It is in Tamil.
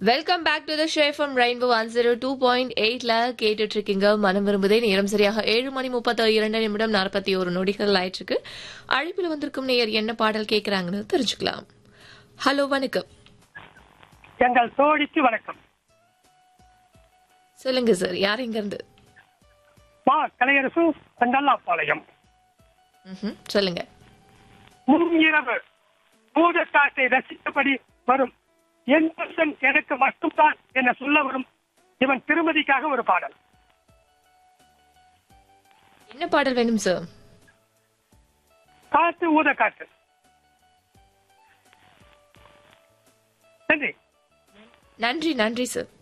welcome back to the show from rainbow one zero two point எயிட்ல கேட்டுட்டு இருக்கீங்க மனம் விரும்புதே நேரம் சரியாக ஏழு மணி முப்பத்தி இரண்டு நிமிடம் நாற்பத்தி ஒரு நொடிகள் ஆயிட்டு இருக்கு அழைப்பில் வந்திருக்கும் நேயர் என்ன பாடல் கேட்கறாங்கன்னு தெரிஞ்சுக்கலாம் ஹலோ வணக்கம் எங்கள் தோழிக்கு வணக்கம் சொல்லுங்க சார் யார் எங்க இருந்து மா கலையரசு செங்கல்லாப்பாளையம் ம்ஹும், சொல்லுங்க முன் இரவு பூதத்தாட்டை ரசித்தபடி வரும் என் புருஷன் எனக்கு மட்டும்தான் என சொல்ல வரும் இவன் திருமதிக்காக ஒரு பாடல் என்ன பாடல் வேணும் சார் காற்று ஊத காற்று நன்றி நன்றி நன்றி சார்